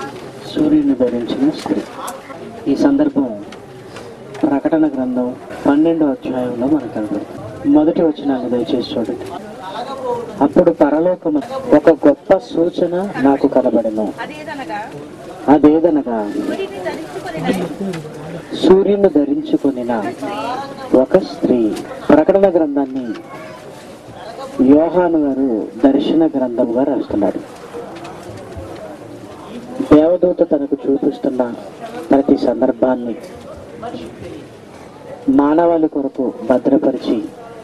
సూర్యుని ధరించిన స్త్రీ ఈ సందర్భం ప్రకటన గ్రంథం పన్నెండో అధ్యాయంలో మనకు కనబడుతుంది మొదటి వచనాన్ని దయచేసి చూడండి అప్పుడు పరలోకము ఒక గొప్ప సూచన నాకు కనబడను అదేదనగా అదేదనగా సూర్యుని ధరించుకొని సూర్యుని ధరించుకొనిన ఒక స్త్రీ ప్రకటన గ్రంథాన్ని యోహాను గారు దర్శన గ్రంథంగా రాస్తున్నాడు దేవదూత తనకు చూపిస్తున్న ప్రతి సందర్భాన్ని మానవాళి కొరకు భద్రపరిచి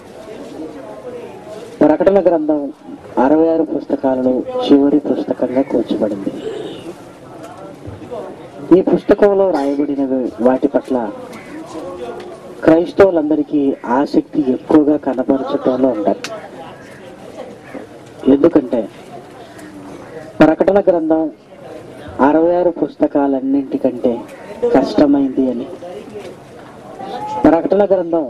ప్రకటన గ్రంథం అరవై ఆరు పుస్తకాలలో చివరి పుస్తకంగా కూర్చబడింది ఈ పుస్తకంలో రాయబడినవి వాటి పట్ల క్రైస్తవులందరికీ ఆసక్తి ఎక్కువగా కనపరచటంలో ఉంటారు ఎందుకంటే ప్రకటన గ్రంథం అరవై ఆరు పుస్తకాలన్నింటికంటే కష్టమైంది అని ప్రకటన గ్రంథం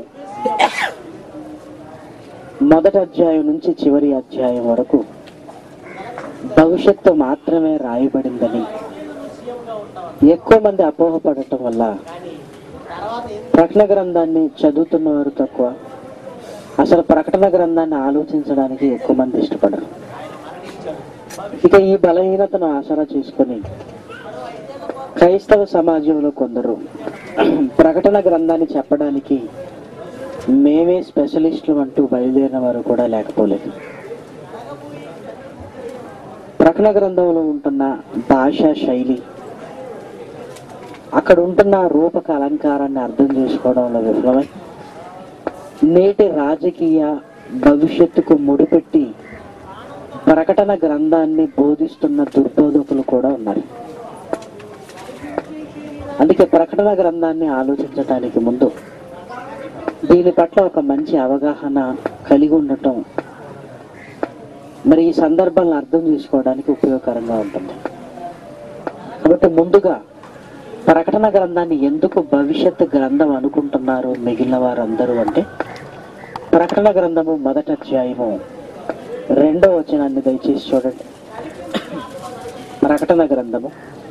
మొదటి అధ్యాయం నుంచి చివరి అధ్యాయం వరకు భవిష్యత్తు మాత్రమే రాయబడిందని ఎక్కువ మంది అపోహపడటం వల్ల ప్రకటన గ్రంథాన్ని చదువుతున్న వారు తక్కువ అసలు ప్రకటన గ్రంథాన్ని ఆలోచించడానికి ఎక్కువ మంది ఇష్టపడరు ఇక ఈ బలహీనతను ఆసరా చేసుకొని క్రైస్తవ సమాజంలో కొందరు ప్రకటన గ్రంథాన్ని చెప్పడానికి మేమే స్పెషలిస్టులు అంటూ బయలుదేరిన వారు కూడా లేకపోలేదు ప్రకటన గ్రంథంలో ఉంటున్న భాషా శైలి అక్కడ ఉంటున్న రూపక అలంకారాన్ని అర్థం చేసుకోవడంలో విఫలమై నేటి రాజకీయ భవిష్యత్తుకు ముడిపెట్టి ప్రకటన గ్రంథాన్ని బోధిస్తున్న దుర్బోధకులు కూడా ఉన్నారు అందుకే ప్రకటన గ్రంథాన్ని ఆలోచించటానికి ముందు దీని పట్ల ఒక మంచి అవగాహన కలిగి ఉండటం మరి ఈ సందర్భాలను అర్థం చేసుకోవడానికి ఉపయోగకరంగా ఉంటుంది కాబట్టి ముందుగా ప్రకటన గ్రంథాన్ని ఎందుకు భవిష్యత్ గ్రంథం అనుకుంటున్నారు మిగిలిన వారందరూ అంటే ప్రకటన గ్రంథము మొదటి అధ్యాయము రెండో వచనాన్ని దయచేసి చూడండి ప్రకటన గ్రంథము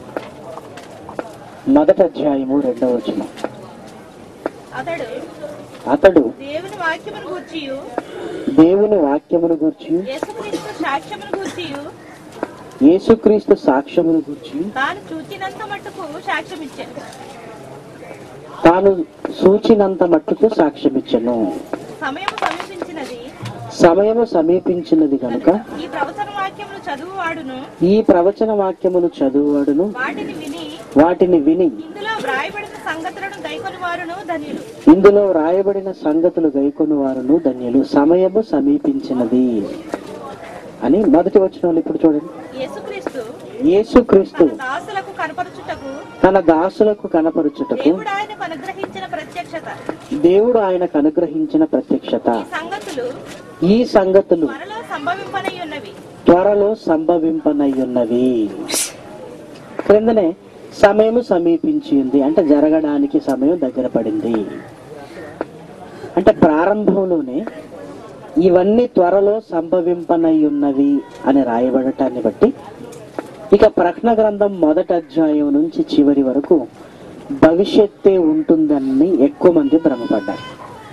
మొదటి అధ్యాయము రెండో వచనం అతడు అతడు దేవుని వాక్యమును గూర్చియు దేవుని వాక్యమును గూర్చి యేసుక్రీస్తు సాక్ష్యమును గూర్చియు యేసుక్రీస్తు సాక్ష్యమును గూర్చి తాను చూచినంత మట్టుకు సాక్ష్యం ఇచ్చాను తాను సూచినంత మట్టుకు సాక్ష్యమిచ్చను సమయం సమీపించినది సమయము సమీపించినది కనుక ఈ ప్రవచన వాక్యమును చదువువాడును ఈ ప్రవచన వాక్యమును చదువువాడును వాటిని విని వాటిని విని ఇందులో వ్రాయబడిన సంగతులను గైకొని వారును ధన్యులు ఇందులో వ్రాయబడిన సంగతులు గైకొని వారును ధన్యులు సమయము సమీపించినది అని మొదటి వచనంలో ఇప్పుడు చూడండి యేసుక్రీస్తు యేసుక్రీస్తు తన దాసులకు కనపరచుటకు తన దాసులకు కనపరుచుటకు దేవుడు ఆయనకు అనుగ్రహించిన ప్రత్యక్షత దేవుడు ఆయనకు అనుగ్రహించిన ప్రత్యక్షత ఈ సంగతులు ఈ సంగతులు మనలో సంభవింపనై ఉన్నవి త్వరలో సంభవింపనయ్యున్నవి క్రిందనే సమయం సమీపించి ఉంది అంటే జరగడానికి సమయం దగ్గర పడింది అంటే ప్రారంభంలోనే ఇవన్నీ త్వరలో సంభవింపనయ్యున్నవి అని రాయబడటాన్ని బట్టి ఇక ప్రకటన గ్రంథం మొదటి అధ్యాయం నుంచి చివరి వరకు భవిష్యత్తే ఉంటుందని ఎక్కువ మంది భ్రమపడ్డారు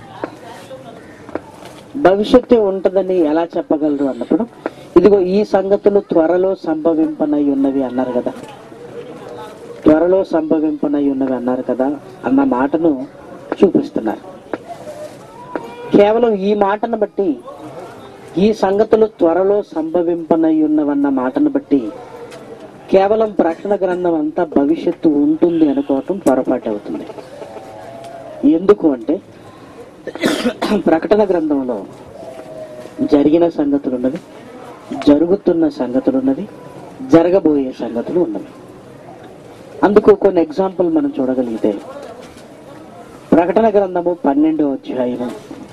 భవిష్యత్తు ఉంటుందని ఎలా చెప్పగలరు అన్నప్పుడు ఇదిగో ఈ సంగతులు త్వరలో సంభవింపనై ఉన్నవి అన్నారు కదా త్వరలో సంభవింపనై ఉన్నవి అన్నారు కదా అన్న మాటను చూపిస్తున్నారు కేవలం ఈ మాటను బట్టి ఈ సంగతులు త్వరలో సంభవింపనై ఉన్నవన్న మాటను బట్టి కేవలం ప్రకటన గ్రంథం అంతా భవిష్యత్తు ఉంటుంది అనుకోవటం పొరపాటు అవుతుంది ఎందుకు అంటే ప్రకటన గ్రంథంలో జరిగిన సంగతులు ఉన్నవి జరుగుతున్న సంగతులు ఉన్నవి జరగబోయే సంగతులు ఉన్నవి అందుకు కొన్ని ఎగ్జాంపుల్ మనం చూడగలిగితే ప్రకటన గ్రంథము పన్నెండో అధ్యాయము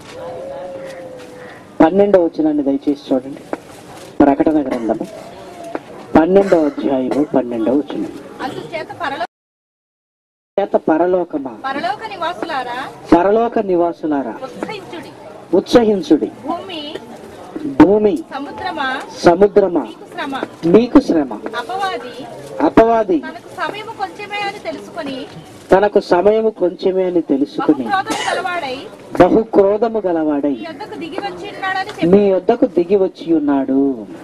పన్నెండో వచనాన్ని దయచేసి చూడండి ప్రకటన గ్రంథము పన్నెండో అధ్యాయము పన్నెండో వచనం అందుచేత పరలో చేత పరలోకమా పరలోక నివాసులారా పరలోక నివాసులారా ఉత్సహించుడి ఉత్సహించుడి భూమి భూమి సముద్రమా సముద్రమా నీకు శ్రమ మీకు శ్రమ అపవాది అపవాది తనకు సమయం కొంచెమే అని తెలుసుకొని తనకు సమయము కొంచెమే అని బహు తెలుసుకుని క్రోధం గలవాడై బహు క్రోధము గలవాడై ఈ యొద్దకు దిగి వచ్చి ఉన్నాడని మీ చెప్పి వద్దకు దిగి వచ్చి ఉన్నాడు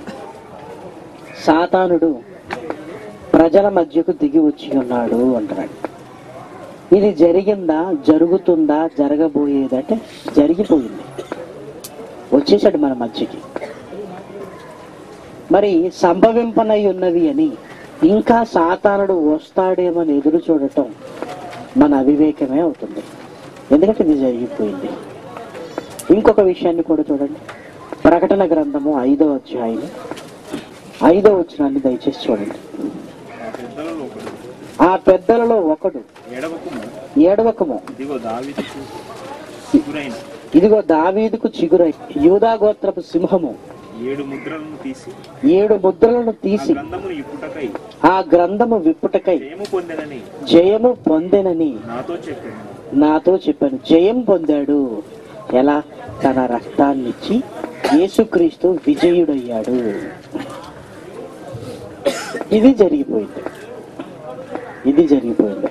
సాతానుడు ప్రజల మధ్యకు దిగి వచ్చి ఉన్నాడు అంటున్నాడు ఇది జరిగిందా జరుగుతుందా జరగబోయేదంటే జరిగిపోయింది వచ్చేసాడు మన మధ్యకి మరి సంభవింపనై ఉన్నవి అని ఇంకా సాతానుడు వస్తాడేమని ఎదురు చూడటం మన అవివేకమే అవుతుంది ఎందుకంటే ఇది జరిగిపోయింది ఇంకొక విషయాన్ని కూడా చూడండి ప్రకటన గ్రంథము ఐదో అధ్యాయం ఐదో వచనాన్ని దయచేసి చూడండి ఆ పెద్దలలో ఒకడు ఆ పెద్దలలో ఒకడు ఎడవకుము ఏడవకము ఇదిగో దావీదుకు చిగురైన ఇదిగో దావీదుకు చిగురై యూదా గోత్రపు సింహము ఏడు ముద్రలను తీసి ఏడు ముద్రలను ఆ తీసి గ్రంథమును ఇప్పుటకై ఆ గ్రంథము విప్పుటకై జయము పొందెనని జయము పొందెనని నాతో చెప్పాను నాతో చెప్పాను జయం పొందాడు ఎలా తన రక్తాన్నిచ్చి యేసుక్రీస్తు విజయుడయ్యాడు ఇది జరిగిపోయింది ఇది జరిగిపోయింది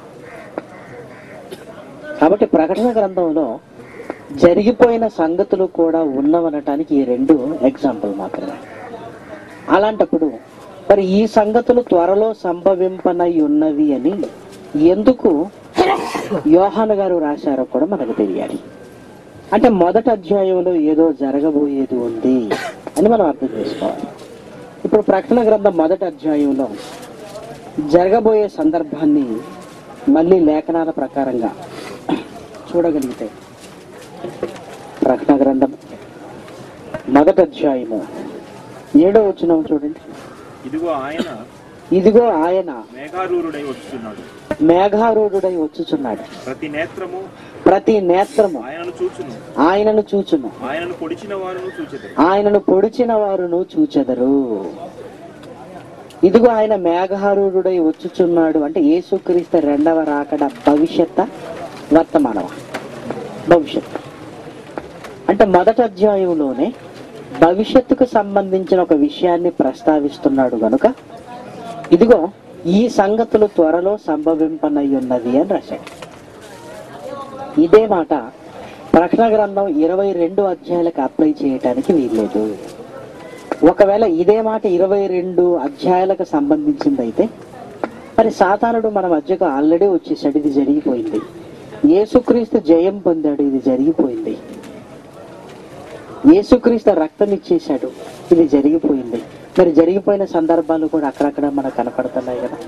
కాబట్టి ప్రకటన గ్రంథంలో జరిగిపోయిన సంగతులు కూడా ఉన్నవనటానికి ఈ రెండు ఎగ్జాంపుల్ మాత్రమే అలాంటప్పుడు మరి ఈ సంగతులు త్వరలో సంభవింపనై ఉన్నవి అని ఎందుకు యోహాను గారు రాశారో కూడా మనకు తెలియాలి అంటే మొదటి అధ్యాయంలో ఏదో జరగబోయేది ఉంది అని మనం అర్థం చేసుకోవాలి ఇప్పుడు ప్రకటన గ్రంథం మొదటి అధ్యాయంలో జరగబోయే సందర్భాన్ని మళ్ళీ లేఖనాల ప్రకారంగా చూడగలిగితే ప్రకటన గ్రంథం మొదటి అధ్యాయము ఏడో వచ్చిన చూడండి ఇదిగో ఆయన ఇదిగో ఆయన మేఘారూరుడై వచ్చుచున్నాడు మేఘారూఢుడై వచ్చుచున్నాడు ప్రతి నేత్రము ప్రతి నేత్రము ఆయనను చూచును ఆయనను చూచును ఆయనను పొడిచిన వారును చూచెదరు ఆయనను పొడిచిన వారును చూచెదరు ఇదిగో ఆయన మేఘారూఢుడై వచ్చుచున్నాడు అంటే యేసుక్రీస్తు రెండవ రాకడ భవిష్యత్త వర్తమానమ భవిష్యత్తు అంటే మొదటి అధ్యాయంలోనే భవిష్యత్తుకు సంబంధించిన ఒక విషయాన్ని ప్రస్తావిస్తున్నాడు గనుక ఇదిగో ఈ సంగతులు త్వరలో సంభవింపనై ఉన్నది అని రాశాడు ఇదే మాట ప్రకటన గ్రంథం ఇరవై రెండు అధ్యాయాలకు అప్లై చేయటానికి వీల్లేదు ఒకవేళ ఇదే మాట ఇరవై రెండు అధ్యాయాలకు సంబంధించింది అయితే మరి సాతానుడు మన మధ్యకు ఆల్రెడీ వచ్చేసాడు ఇది జరిగిపోయింది యేసుక్రీస్తు జయం పొందాడు ఇది జరిగిపోయింది యేసుక్రీస్తు రక్తం ఇచ్చేశాడు ఇది జరిగిపోయింది మరి జరిగిపోయిన సందర్భాలు కూడా అక్కడక్కడ మనకు కనపడుతున్నాయి కదా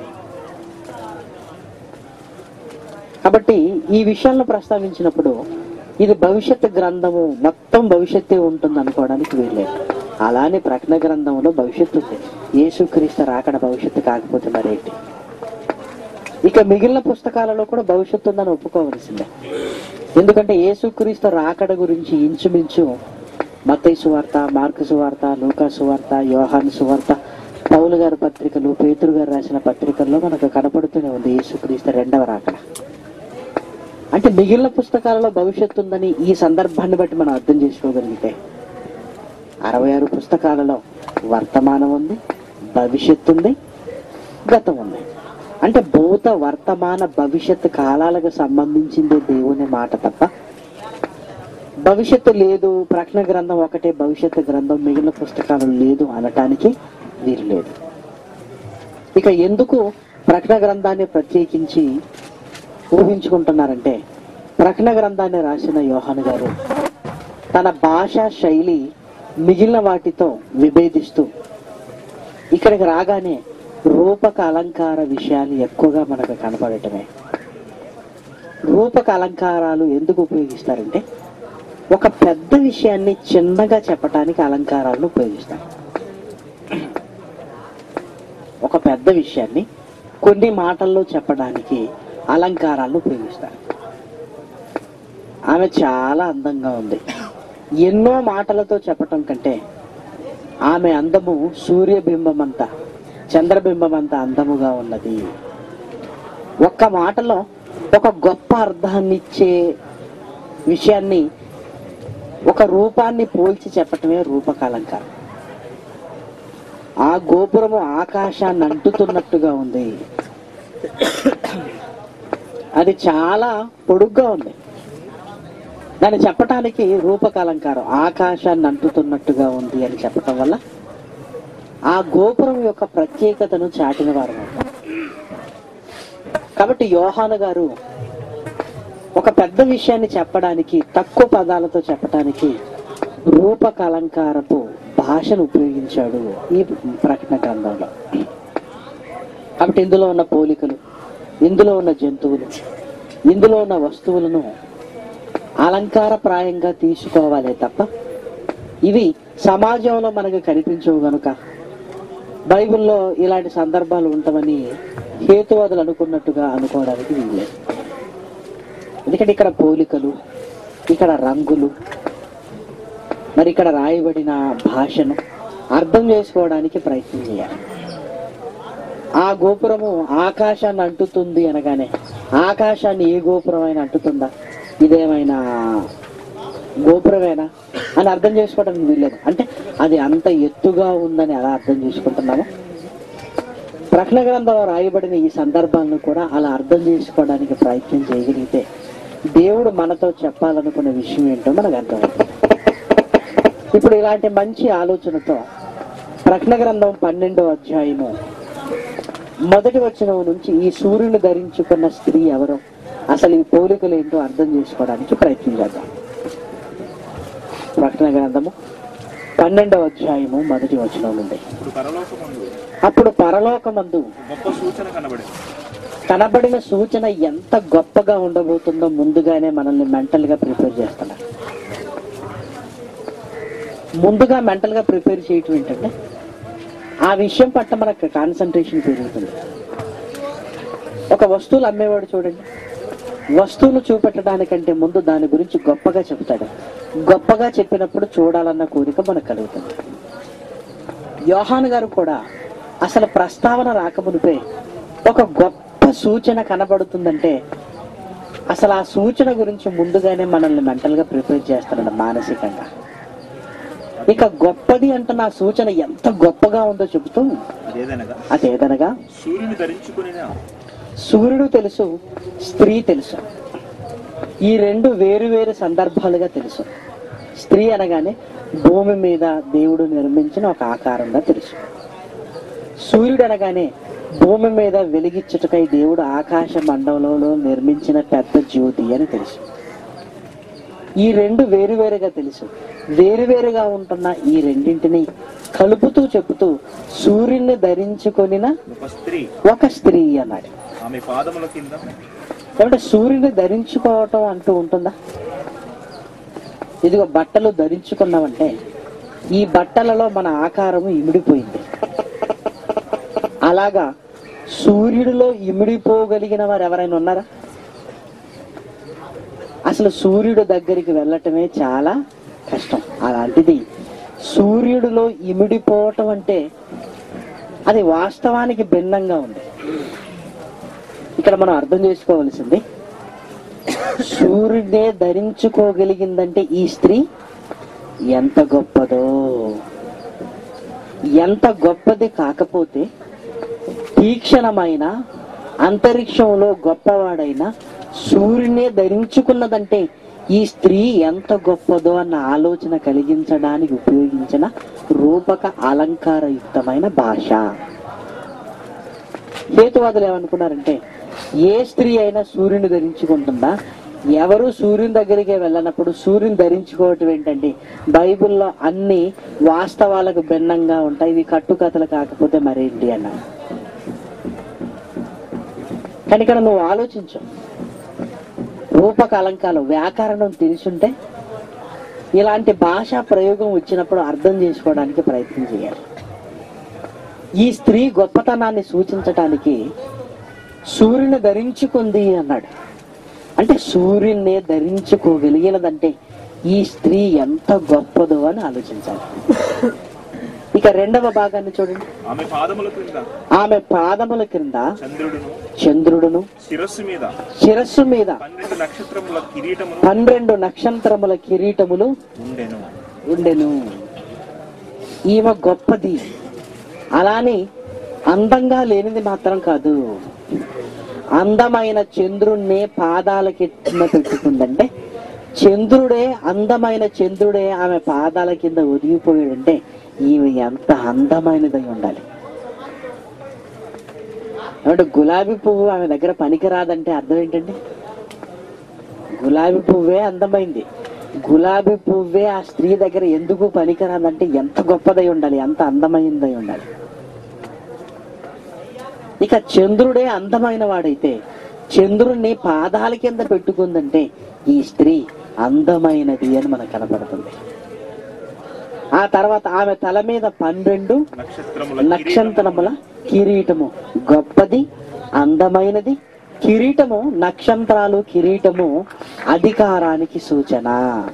కాబట్టి ఈ విషయాలను ప్రస్తావించినప్పుడు ఇది భవిష్యత్తు గ్రంథము మొత్తం భవిష్యత్తే ఉంటుంది అనుకోవడానికి వీల్లేదు అలానే ప్రకటన గ్రంథంలో భవిష్యత్తు ఉంది యేసుక్రీస్తు రాకడ భవిష్యత్తు కాకపోతే మరేంటి ఇక మిగిలిన పుస్తకాలలో కూడా భవిష్యత్తు ఉందని ఒప్పుకోవలసిందే ఎందుకంటే యేసుక్రీస్తు రాకడ గురించి ఇంచుమించు మత్తయి సువార్త మార్కు సువార్త లూకా సువార్త యోహాను సువార్త పౌలు గారి పత్రికలు పేతురు గారు రాసిన పత్రికల్లో మనకు కనపడుతూనే ఉంది యేసుక్రీస్తు రెండవ రాకడ అంటే మిగిలిన పుస్తకాలలో భవిష్యత్తు ఉందని ఈ సందర్భాన్ని బట్టి మనం అర్థం చేసుకోగలిగితే అరవై ఆరు పుస్తకాలలో వర్తమానం ఉంది భవిష్యత్తు ఉంది గతం ఉంది అంటే భూత వర్తమాన భవిష్యత్తు కాలాలకు సంబంధించిందే దేవుని మాట తప్ప భవిష్యత్తు లేదు ప్రకటన గ్రంథం ఒకటే భవిష్యత్తు గ్రంథం మిగిలిన పుస్తకాలు లేదు అనటానికి వీలు లేదు ఇక ఎందుకు ప్రకటన గ్రంథాన్ని ప్రత్యేకించి ఊహించుకుంటున్నారంటే ప్రకటన గ్రంథాన్ని రాసిన యోహాను గారు తన భాషా శైలి మిగిలిన వాటితో విభేదిస్తూ ఇక్కడికి రాగానే రూపక అలంకార విషయాలు ఎక్కువగా మనకు కనపడటమే రూపక అలంకారాలు ఎందుకు ఉపయోగిస్తారంటే ఒక పెద్ద విషయాన్ని చిన్నగా చెప్పటానికి అలంకారాలను ఉపయోగిస్తారు ఒక పెద్ద విషయాన్ని కొన్ని మాటల్లో చెప్పడానికి అలంకారాలను ఉపయోగిస్తారు ఆమె చాలా అందంగా ఉంది ఎన్నో మాటలతో చెప్పటం కంటే ఆమె అందము సూర్యబింబం అంతా చంద్రబింబం అంత అందముగా ఉన్నది ఒక్క మాటలో ఒక గొప్ప అర్థాన్ని ఇచ్చే విషయాన్ని ఒక రూపాన్ని పోల్చి చెప్పటమే రూపకాలంకారం ఆ గోపురము ఆకాశాన్ని అంటుతున్నట్టుగా ఉంది అది చాలా పొడుగ్గా ఉంది దాన్ని చెప్పటానికి రూపకాలంకారం ఆకాశాన్ని అంటుతున్నట్టుగా ఉంది అని చెప్పటం వల్ల ఆ గోపురం యొక్క ప్రత్యేకతను చాటిన వారు కాబట్టి యోహాను గారు ఒక పెద్ద విషయాన్ని చెప్పడానికి తక్కువ పదాలతో చెప్పడానికి రూపకలంకారపు భాషను ఉపయోగించాడు ఈ ప్రకటన గ్రంథంలో కాబట్టి ఇందులో ఉన్న పోలికలు ఇందులో ఉన్న జంతువులు ఇందులో ఉన్న వస్తువులను అలంకారప్రాయంగా తీసుకోవాలే తప్ప ఇవి సమాజంలో మనకు కనిపించవు గనుక బైబిల్లో ఇలాంటి సందర్భాలు ఉంటామని హేతువాదులు అనుకున్నట్టుగా అనుకోవడానికి వీల్లేదు ఎందుకంటే ఇక్కడ పోలికలు ఇక్కడ రంగులు మరి ఇక్కడ రాయబడిన భాషను అర్థం చేసుకోవడానికి ప్రయత్నం చేయాలి ఆ గోపురము ఆకాశాన్ని అంటుతుంది అనగానే ఆకాశాన్ని ఏ గోపురం అయినా అంటుతుందా ఇదేమైనా గోపురమేనా అని అర్థం చేసుకోవడానికి వీల్లేదు అంటే అది అంత ఎత్తుగా ఉందని అలా అర్థం చేసుకుంటున్నాము ప్రకటన గ్రంథంలో రాయబడిన ఈ సందర్భాలను కూడా అలా అర్థం చేసుకోవడానికి ప్రయత్నం చేయగలిగితే దేవుడు మనతో చెప్పాలనుకున్న విషయం ఏంటో మనకు అర్థమవుతుంది ఇప్పుడు ఇలాంటి మంచి ఆలోచనతో ప్రకటన గ్రంథం పన్నెండో అధ్యాయము మొదటి వచనం నుంచి ఈ సూర్యుని ధరించుకున్న స్త్రీ ఎవరో అసలు ఈ పోలికలు ఏంటో అర్థం చేసుకోవడానికి ప్రయత్నం చేద్దాం ప్రకటన గ్రంథము పన్నెండవ అధ్యాయము మొదటి వచనం నుండి ఇప్పుడు పరలోకమందు అప్పుడు పరలోకమందు గొప్ప సూచన కనబడింది కనబడిన సూచన ఎంత గొప్పగా ఉండబోతుందో ముందుగానే మనల్ని మెంటల్ గా ప్రిపేర్ చేస్తున్నారు ముందుగా మెంటల్ గా ప్రిపేర్ చేయటం ఏంటంటే ఆ విషయం పట్ల మనకు కాన్సన్ట్రేషన్ పెరుగుతుంది ఒక వస్తువులు అమ్మేవాడు చూడండి వస్తువును చూపెట్టడానికంటే ముందు దాని గురించి గొప్పగా చెప్తాడు గొప్పగా చెప్పినప్పుడు చూడాలన్న కోరిక మనకు కలుగుతుంది యోహాన్ గారు కూడా అసలు ప్రస్తావన రాకమునిపే ఒక గొప్ప సూచన కనబడుతుందంటే అసలు ఆ సూచన గురించి ముందుగానే మనల్ని మెంటల్ గా ప్రిపేర్ చేస్తాడు మానసికంగా ఇక గొప్పది అంటున్న ఆ సూచన ఎంత గొప్పగా ఉందో చెబుతూ అదేదనగా అదేదనగా సూర్యుని ధరించుకుని సూర్యుడు తెలుసు స్త్రీ తెలుసు ఈ రెండు వేరు వేరు సందర్భాలుగా తెలుసు స్త్రీ అనగానే భూమి మీద దేవుడు నిర్మించిన ఒక ఆకారంగా తెలుసు సూర్యుడు అనగానే భూమి మీద వెలిగించుటకై దేవుడు ఆకాశ మండలంలో నిర్మించిన పెద్ద జ్యోతి అని తెలుసు ఈ రెండు వేరువేరుగా తెలుసు వేరువేరుగా ఉంటున్న ఈ రెండింటిని కలుపుతూ చెబుతూ సూర్యుడిని ధరించుకొనిన ఒక స్త్రీ ఒక స్త్రీ అన్నాడు ఆమె పాదముల కింద ఏమంటే సూర్యుని ధరించుకోవటం అంటూ ఉంటుందా ఇదిగో బట్టలు ధరించుకున్నామంటే ఈ బట్టలలో మన ఆకారము ఇమిడిపోయింది అలాగా సూర్యుడిలో ఇమిడిపోగలిగిన వారు ఎవరైనా ఉన్నారా అసలు సూర్యుడు దగ్గరికి వెళ్ళటమే చాలా కష్టం అలాంటిది సూర్యుడిలో ఇమిడిపోవటం అంటే అది వాస్తవానికి భిన్నంగా ఉంది ఇక్కడ మనం అర్థం చేసుకోవలసింది సూర్యుడే ధరించుకోగలిగిందంటే ఈ స్త్రీ ఎంత గొప్పదో ఎంత గొప్పది కాకపోతే తీక్షణమైన అంతరిక్షంలో గొప్పవాడైన సూర్యునే ధరించుకున్నదంటే ఈ స్త్రీ ఎంత గొప్పదో అన్న ఆలోచన కలిగించడానికి ఉపయోగించిన రూపక అలంకారయుక్తమైన భాష హేతువాదులు ఏమనుకున్నారంటే ఏ స్త్రీ అయినా సూర్యుని ధరించుకుంటుందా ఎవరు సూర్యుని దగ్గరికి వెళ్ళనప్పుడు సూర్యుని ధరించుకోవటం ఏంటండి బైబిల్లో అన్ని వాస్తవాలకు భిన్నంగా ఉంటాయి ఇవి కట్టుకథలు కాకపోతే మరేంటి అన్నారు కానీ ఇక్కడ నువ్వు ఆలోచించు రూపక అలంకారం వ్యాకరణం తెలుసుంటే ఇలాంటి భాషా ప్రయోగం వచ్చినప్పుడు అర్థం చేసుకోవడానికి ప్రయత్నం చేయాలి ఈ స్త్రీ గొప్పతనాన్ని సూచించటానికి సూర్యుని ధరించుకుంది అన్నాడు అంటే సూర్యున్నే ధరించుకోగలిగినదంటే ఈ స్త్రీ ఎంత గొప్పదో అని ఆలోచించాలి ఇక రెండవ భాగాన్ని చూడండి ఆమె పాదముల క్రింద ఆమె పాదముల క్రింద చంద్రుడును చంద్రుడును శిరస్సు మీద శిరస్సు మీద పన్నెండు నక్షత్రముల కిరీటమును పన్నెండు నక్షత్రముల కిరీటములు ఉండెను ఉండెను ఈమె గొప్పది అలాని అందంగా లేనిది మాత్రం కాదు అందమైన చంద్రుణ్ణి పాదాల కింద పెట్టుకుందంటే చంద్రుడే అందమైన చంద్రుడే ఆమె పాదాల కింద ఒదిగిపోయాడంటే ఈమె ఎంత అందమైనదై ఉండాలి ఏమంటే గులాబీ పువ్వు ఆమె దగ్గర పనికిరాదంటే అర్థం ఏంటండి గులాబీ పువ్వే అందమైంది గులాబీ పువ్వే ఆ స్త్రీ దగ్గర ఎందుకు పనికిరాదంటే ఎంత గొప్పదై ఉండాలి ఎంత అందమైనదై ఉండాలి ఇక చంద్రుడే అందమైన వాడైతే చంద్రుణ్ణి పాదాల కింద పెట్టుకుందంటే ఈ స్త్రీ అందమైనది అని మనకు కనపడుతుంది ఆ తర్వాత ఆమె తల మీద పన్నెండు నక్షత్రముల నక్షత్రముల కిరీటము గొప్పది అందమైనది కిరీటము నక్షత్రాలు కిరీటము అధికారానికి సూచన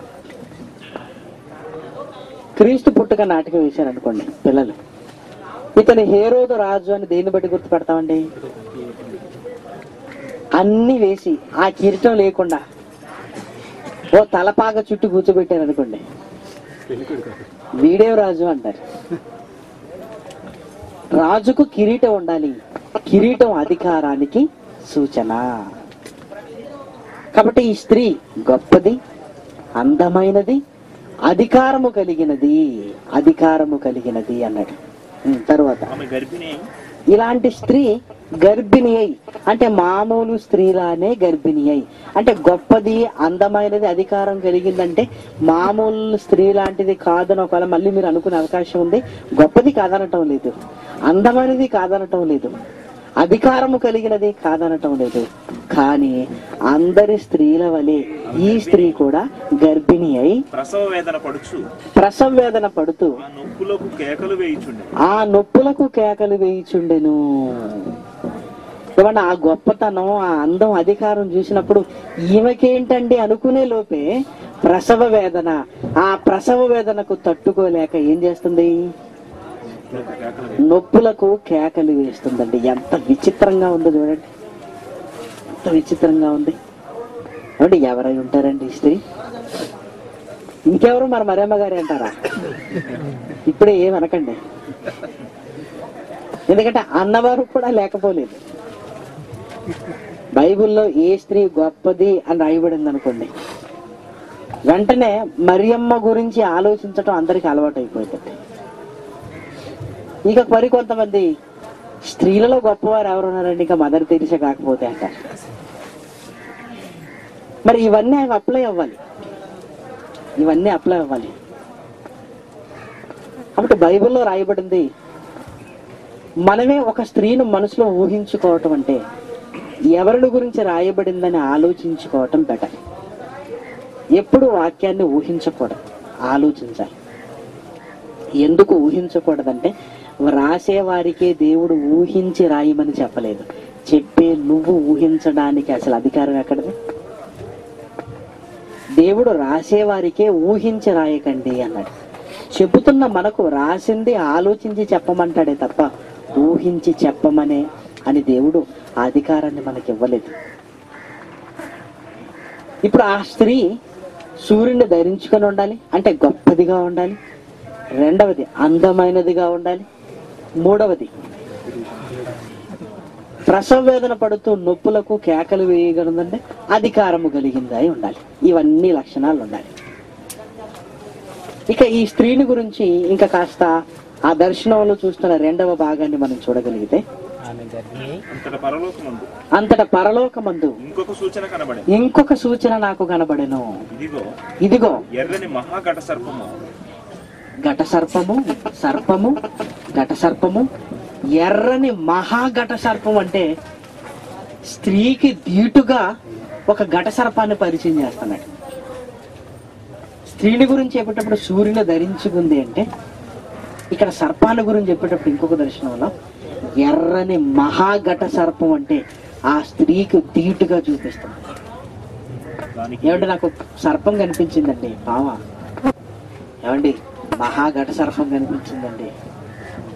క్రీస్తు పుట్టుక నాటకం వేశారు అనుకోండి పిల్లలు ఇతని హేరోదు రాజు అని దేన్ని బట్టి గుర్తుపెడతామండి అన్ని వేసి ఆ కిరీటం లేకుండా ఓ తలపాగ చుట్టూ కూర్చోబెట్టారు అనుకోండి వీడే రాజు అంటారు రాజుకు కిరీటం ఉండాలి కిరీటం అధికారానికి సూచన కాబట్టి ఈ స్త్రీ గొప్పది అందమైనది అధికారము కలిగినది అధికారము కలిగినది అన్నాడు ఉం, తర్వాత ఆమె గర్భిణి అయి ఇలాంటి స్త్రీ గర్భిణి అయి అంటే మామూలు స్త్రీలానే గర్భిణి అయి అంటే గొప్పది అందమైనది అధికారం కలిగిందంటే మామూలు స్త్రీ లాంటిది కాదని ఒకవేళ మళ్ళీ మీరు అనుకునే అవకాశం ఉంది గొప్పది కాదనటం లేదు అందమైనది కాదనటం లేదు అధికారము కలిగినది కాదనటం లేదు కానీ అందరి స్త్రీల వలె ఈ స్త్రీ కూడా గర్భిణి అయి ప్రసవ వేదన పడుచు ప్రసవ వేదన పడుతూ ఆ నొప్పులకు కేకలు వేయుచుండే ఆ నొప్పులకు కేకలు వేయిచుండెను ఏమన్నా ఆ గొప్పతనం ఆ అందం అధికారం చూసినప్పుడు ఈమెకేంటండి అనుకునే లోపే ప్రసవ వేదన ఆ ప్రసవ వేదనకు తట్టుకోలేక ఏం చేస్తుంది కేకలు నొప్పులకు కేకలు వేస్తుందండి ఎంత విచిత్రంగా ఉందో చూడండి ఎంత విచిత్రంగా ఉంది అంటే ఎవరై ఉంటారండి ఈ స్త్రీ ఇంకెవరు మరి మరేమ్మ గారి అంటారా ఇప్పుడే ఏమనకండి ఎందుకంటే అన్నవారు కూడా లేకపోలేదు బైబిల్లో ఏ స్త్రీ గొప్పది అని రాయబడింది అనుకోండి వెంటనే మరియమ్మ గురించి ఆలోచించటం అందరికి అలవాటు అయిపోతుంది ఇక మరి కొంతమంది స్త్రీలలో గొప్పవారు ఎవరున్నారండి ఇంకా మదర్ తెరిసే కాకపోతే అంటారు మరి ఇవన్నీ అవి అప్లై అవ్వాలి ఇవన్నీ అప్లై అవ్వాలి కాబట్టి బైబిల్లో రాయబడింది మనమే ఒక స్త్రీని మనసులో ఊహించుకోవటం అంటే ఎవరిని గురించి రాయబడిందని ఆలోచించుకోవటం బెటర్ ఎప్పుడు వాక్యాన్ని ఊహించకూడదు ఆలోచించాలి ఎందుకు ఊహించకూడదంటే రాసే వారికే దేవుడు ఊహించి రాయమని చెప్పలేదు చెప్పే నువ్వు ఊహించడానికి అసలు అధికారం ఎక్కడది దేవుడు రాసేవారికే ఊహించి రాయకండి అన్నాడు చెబుతున్న మనకు రాసింది ఆలోచించి చెప్పమంటాడే తప్ప ఊహించి చెప్పమనే అని దేవుడు ఆ అధికారాన్ని మనకి ఇవ్వలేదు ఇప్పుడు ఆ స్త్రీ సూర్యుని ధరించుకొని ఉండాలి అంటే గొప్పదిగా ఉండాలి రెండవది అందమైనదిగా ఉండాలి మూడవది ప్రసవ వేదన పడుతూ నొప్పులకు కేకలు వేయగలదంటే అధికారము కలిగింది అయి ఉండాలి ఇవన్నీ లక్షణాలు ఉండాలి ఇక ఈ స్త్రీని గురించి ఇంకా కాస్త ఆ దర్శనంలో చూస్తున్న రెండవ భాగాన్ని మనం చూడగలిగితే అంతట పరలోకమందు అంతట పరలోకమందు ఇంకొక సూచన కనబడే ఇంకొక సూచన నాకు కనబడెను ఇదిగో ఇదిగో ఎర్రని మహాఘట సర్పము ఘట సర్పము సర్పము ఘట సర్పము ఎర్రని మహాఘట సర్పం అంటే స్త్రీకి ధీటుగా ఒక ఘట సర్పాన్ని పరిచయం చేస్తున్నాడు స్త్రీని గురించి చెప్పేటప్పుడు సూర్యుని ధరించుకుంది అంటే ఇక్కడ సర్పాన్ని గురించి చెప్పేటప్పుడు ఇంకొక దర్శనంలో ఎర్రని మహాఘట సర్పం అంటే ఆ స్త్రీకి ధీటుగా చూపిస్తుంది దానికి ఏమంటే నాకు సర్పం కనిపించిందండి పావ ఏమండి మహాఘట సర్పం కనిపించిందండి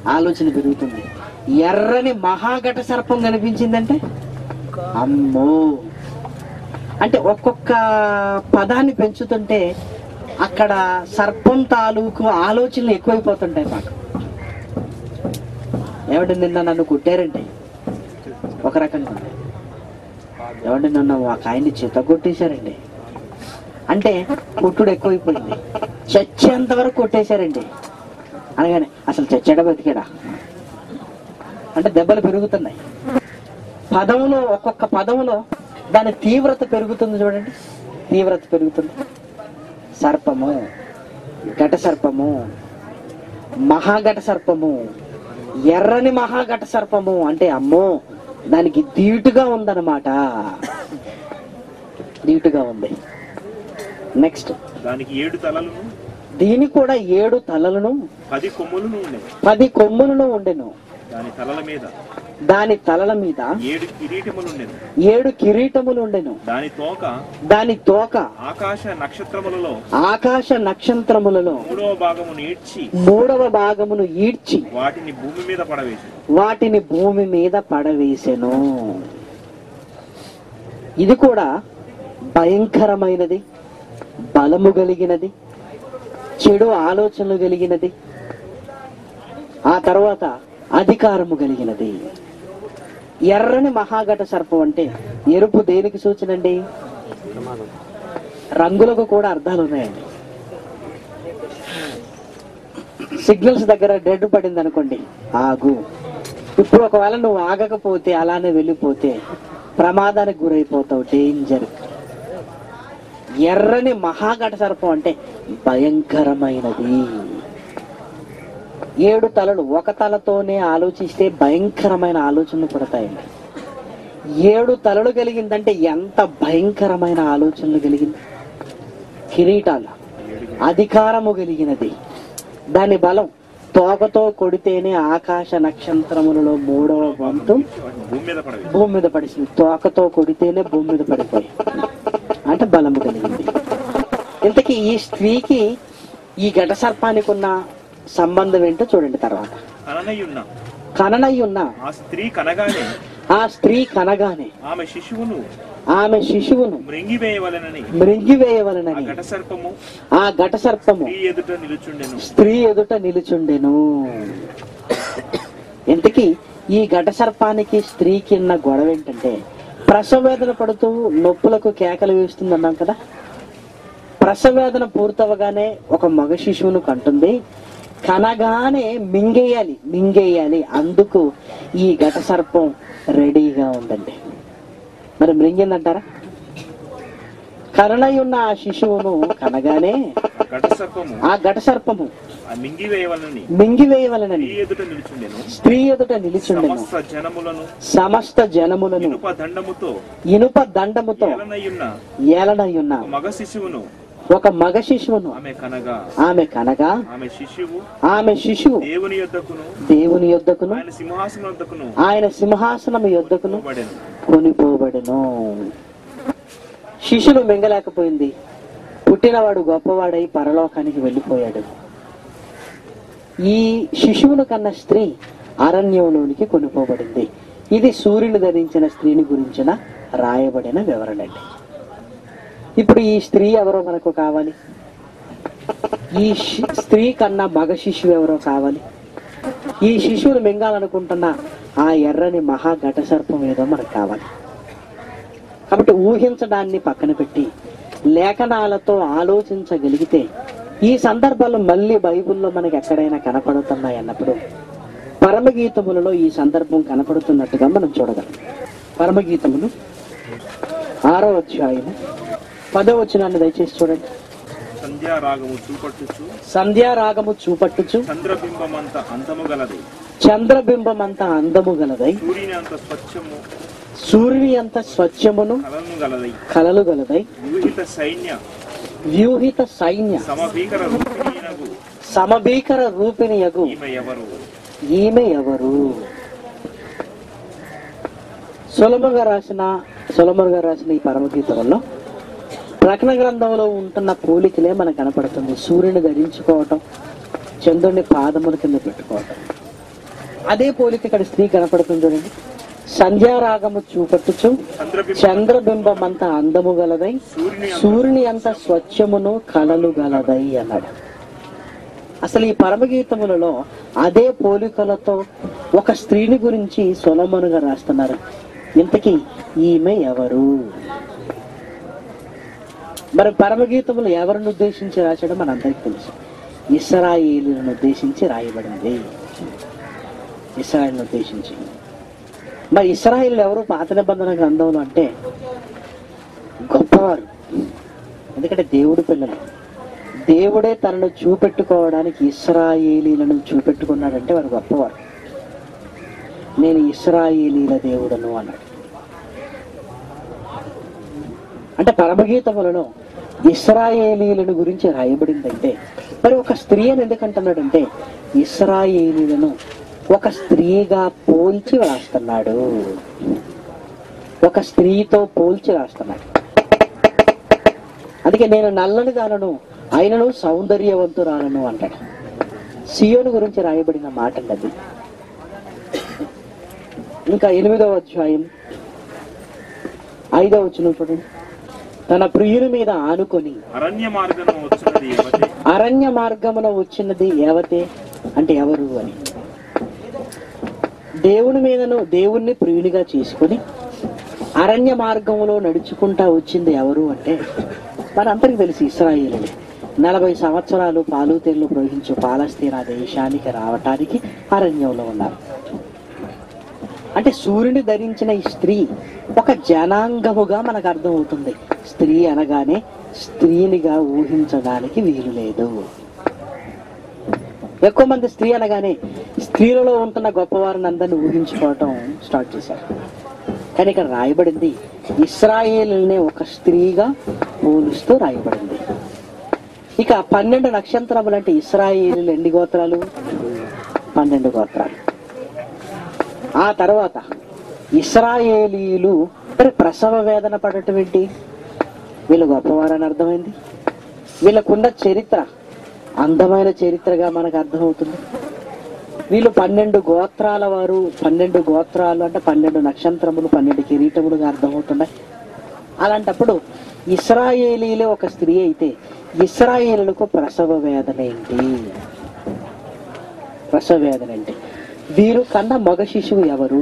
ఆలోచన పెరుగుతుంది ఎర్రని మహాఘట సర్పం కనిపించిందంటే అమ్మో అంటే ఒక్కొక్క పదాన్ని పెంచుతుంటే అక్కడ సర్పం తాలూకు ఆలోచనలు ఎక్కువైపోతుంటాయి మాకు ఏమంటే నిన్న నన్ను కొట్టారంటే ఒక రకంగా ఉంది. ఏమంటే నన్ను ఒక ఆయన్ని చిత్త కొట్టేశారండి అంటే కొట్టుడు ఎక్కువైపోయింది చచ్చేంత వరకు కొట్టేశారండి అనగానే అసలు చచ్చాడా బతికాడా అంటే దెబ్బలు పెరుగుతున్నాయి పదములో ఒక్కొక్క పదములో దాని తీవ్రత పెరుగుతుంది చూడండి తీవ్రత పెరుగుతుంది సర్పము ఘట సర్పము మహాఘట సర్పము ఎర్రని మహాఘట సర్పము అంటే అమ్మో దానికి ధీటుగా ఉందన్నమాట ధీటుగా ఉంది నెక్స్ట్ దానికి ఏడు తలలను దీనికి కూడా ఏడు తలలను పది కొమ్ములను ఉండేవి పది కొమ్ములను ఉండెను దాని తలల మీద దాని తలల మీద ఏడు కిరీటములు ఉండేవి ఏడు కిరీటములు ఉండెను దాని తోక దాని తోక ఆకాశ నక్షత్రములలో ఆకాశ నక్షత్రములలో మూడవ భాగము నేర్చి మూడవ భాగమును ఈడ్చి వాటిని భూమి మీద పడవేసి వాటిని భూమి మీద పడవేసెను ఇది కూడా భయంకరమైనది బలము కలిగినది చెడు ఆలోచనలు కలిగినది ఆ తర్వాత అధికారము కలిగినది ఎర్రని మహాఘట సర్పం అంటే ఎరుపు దేనికి సూచనండి రంగులకు కూడా అర్థాలు ఉన్నాయండి సిగ్నల్స్ దగ్గర డెడ్ పడింది అనుకోండి ఆగు ఇప్పుడు ఒకవేళ నువ్వు ఆగకపోతే అలానే వెళ్ళిపోతే ప్రమాదానికి గురైపోతావు డేంజర్ ఎర్రని మహాఘట సర్పం అంటే భయంకరమైనది ఏడు తలలు ఒక తలతోనే ఆలోచిస్తే భయంకరమైన ఆలోచనలు పుడతాయండి ఏడు తలలు కలిగిందంటే ఎంత భయంకరమైన ఆలోచనలు కలిగింది కిరీటాలు అధికారము కలిగినది దాని బలం తోకతో కొడితేనే ఆకాశ నక్షత్రములలో మూడవ వంతు వాటిని భూమి మీద పడవేసి భూమి మీద పడిసింది తోకతో కొడితేనే భూమి మీద పడిపోయి అంటే బలము కలిగింది ఇంతకీ ఈ స్త్రీకి ఈ ఘట సర్పానికి ఉన్న సంబంధం ఏంటో చూడండి తర్వాత అననయ్యున్న కననయ్య ఉన్న ఆ స్త్రీ కనగానే ఆ స్త్రీ కనగానే ఆమె శిశువును ఆమె శిశువును మృంగివేయవలెనని ఆ మృంగివేయవలనని ఘట సర్పము ఆ ఘట సర్పము స్త్రీ ఎదుట నిలుచుండెను స్త్రీ ఎదుట నిలుచుండెను ఇంతకీ ఈ ఘట సర్పానికి స్త్రీకి ఉన్న గొడవ ఏంటంటే ప్రసవేదన పడుతూ నొప్పులకు కేకలు వేస్తుంది అన్నాం కదా ప్రసవేదన పూర్తవగానే ఒక మగ శిశువును కంటుంది కనగానే మింగేయాలి మింగేయాలి అందుకు ఈ ఘట సర్పం రెడీగా ఉందండి మరి మింగిందంటారా కరణై ఉన్న ఆ శిశువును కనగానే ఆ ఘట సర్పము ఆ ఘట సర్పము ఆ మింగివేయవలనని మింగివేయవలనని స్త్రీ ఎదుట నిలుచుండెను స్త్రీ ఎదుట నిలిచుండెను సమస్త జనములను సమస్త జనములను ఇనుప దండముతో ఇనుప దండముతో ఏలనయ్యున్న ఏలనయ్యున్న ఒక మగ శిశువును ఒక మగ శిశువును ఆమె కనగా ఆమె కనగా ఆమె శిశువు ఆమె శిశువు దేవుని యొద్దకును దేవుని యొద్దకును ఆయన సింహాసనం యొద్దకును ఆయన సింహాసనం యొద్దకును ఇవ్వబడెను కొనిపోబడెను శిశును మింగలేకపోయింది పుట్టినవాడు గొప్పవాడై పరలోకానికి వెళ్ళిపోయాడు ఈ శిశువును కన్న స్త్రీ అరణ్యంలోనికి కొనిపోబడింది ఇది సూర్యుని ధరించిన స్త్రీని గురించిన రాయబడిన వివరణ అండి ఇప్పుడు ఈ స్త్రీ ఎవరో మనకు కావాలి ఈ శి- స్త్రీ కన్నా మగ శిశువు ఎవరో కావాలి ఈ శిశువును మింగాలనుకుంటున్న ఆ ఎర్రని మహా ఘట సర్పం ఏదో మనకు కావాలి కాబట్టి ఊహించడాన్ని పక్కన పెట్టి లేఖనాలతో ఆలోచించగలిగితే ఈ సందర్భాలు మళ్ళీ బైబిల్లో మనకి ఎక్కడైనా కనపడుతున్నాయి అన్నప్పుడు పరమగీతములలో ఈ సందర్భం కనపడుతున్నట్టుగా మనం చూడగలం పరమగీతములు ఆరో అధ్యాయము పదో వచనాన్ని దయచేసి చూడండి సంధ్యారాగము చూపట్టుచు సంధ్యారాగము చూపట్టుచు చంద్రబింబమంత అందము గలది చంద్రబింబమంత అందము గలదై సూర్యుని అంత స్వచ్ఛము సూర్యుని అంత స్వచ్ఛమును కలను గలదై కలలు గలదై వ్యూహిత సైన్య వ్యూహిత సైన్య సమభీకర రూపిణీనగు సమభీకర రూపిణియగు ఈమె ఎవరు ఈమె ఎవరు సొలముగా రాసిన సొలముగా రాసిన ఈ పరమగీతంలో ప్రకటన గ్రంథంలో ఉంటున్న పోలికలే మనకు కనపడుతుంది సూర్యుని ధరించుకోవటం చంద్రుని పాదముల కింద పెట్టుకోవటం అదే పోలిక ఇక్కడ స్త్రీ కనపడుతుంది చూడండి సంధ్యారాగము చూపట్టుచు చంద్రబింబ చంద్రబింబం అంత అందము గలదై సూర్యుని అంత సూర్యుని అంత స్వచ్ఛమును కలలు గలదై అన్నాడు అసలు ఈ పరమగీతములలో అదే పోలికలతో ఒక స్త్రీని గురించి సొలమనుగా రాస్తున్నారు ఇంతకీ ఈమె ఎవరు మరి పరమగీతములు ఎవరిని ఉద్దేశించి రాశాడో మనందరికీ తెలుసు ఇస్రాయేలులను ఉద్దేశించి రాయబడింది ఇస్రాయేల్ని ఉద్దేశించి మరి ఇస్రాయేల్ ఎవరు పాత నిబంధన గ్రంథంలో అంటే గొప్పవారు ఎందుకంటే దేవుడు పిల్లలు దేవుడే తనను చూపెట్టుకోవడానికి ఇస్రాయేలీలను చూపెట్టుకున్నాడంటే వారు గొప్పవారు నేను ఇస్రాయేలీల దేవుడను అన్నాడు అంటే పరమగీతములలో ఇస్రాయేలీలను గురించి రాయబడిందంటే మరి ఒక స్త్రీ అని ఎందుకంటున్నాడంటే ఇస్రాయేలీలను ఒక స్త్రీగా పోల్చి రాస్తున్నాడు ఒక స్త్రీతో పోల్చి రాస్తున్నాడు అందుకే నేను నల్లని దానను ఆయనను సౌందర్యవంతురాలను అంటాడు సియోను గురించి రాయబడిన మాట అది ఇంకా ఎనిమిదవ అధ్యాయం ఐదవ వచ్చిన చూడండి తన ప్రియుని మీద ఆనుకొని అరణ్య మార్గం వచ్చినది ఏమతే అరణ్య మార్గమున వచ్చినది ఏవతే అంటే ఎవరు అని దేవుని మీదను దేవుణ్ణి ప్రియునిగా చేసుకొని అరణ్య మార్గంలో నడుచుకుంటా వచ్చింది ఎవరు అంటే మనందరికి తెలిసి ఇస్రాయేలు నలభై సంవత్సరాలు పాలు తేళ్లు ప్రవహించు పాలస్తీనా దేశానికి రావటానికి అరణ్యంలో ఉన్నారు అంటే సూర్యుని ధరించిన ఈ స్త్రీ ఒక జనాంగముగా మనకు అర్థమవుతుంది స్త్రీ అనగానే స్త్రీనిగా ఊహించడానికి వీలు లేదు ఎక్కువ మంది స్త్రీ అనగానే స్త్రీలలో ఉంటున్న గొప్పవారిని అందరిని ఊహించుకోవటం స్టార్ట్ చేశారు కానీ ఇక్కడ రాయబడింది ఇస్రాయేలునే ఒక స్త్రీగా పోలుస్తూ రాయబడింది ఇక పన్నెండు నక్షత్రములు అంటే ఇస్రాయేలు ఎన్ని గోత్రాలు పన్నెండు గోత్రాలు ఆ తర్వాత ఇస్రాయేలీలు మరి ప్రసవ వేదన పడటం ఏంటి వీళ్ళు గొప్పవారని అర్థమైంది వీళ్ళకున్న చరిత్ర అందమైన చరిత్రగా మనకు అర్థమవుతుంది వీళ్ళు పన్నెండు గోత్రాల వారు పన్నెండు గోత్రాలు అంటే పన్నెండు నక్షత్రములు పన్నెండు కిరీటములుగా అర్థమవుతున్నాయి అలాంటప్పుడు ఇస్రాయేలీలే ఒక స్త్రీ అయితే ఇస్రాయేలులకు ప్రసవ వేదన ఏంటి ప్రసవ వేదన ఏంటి వీరు కన్న మగ శిశువు ఎవరు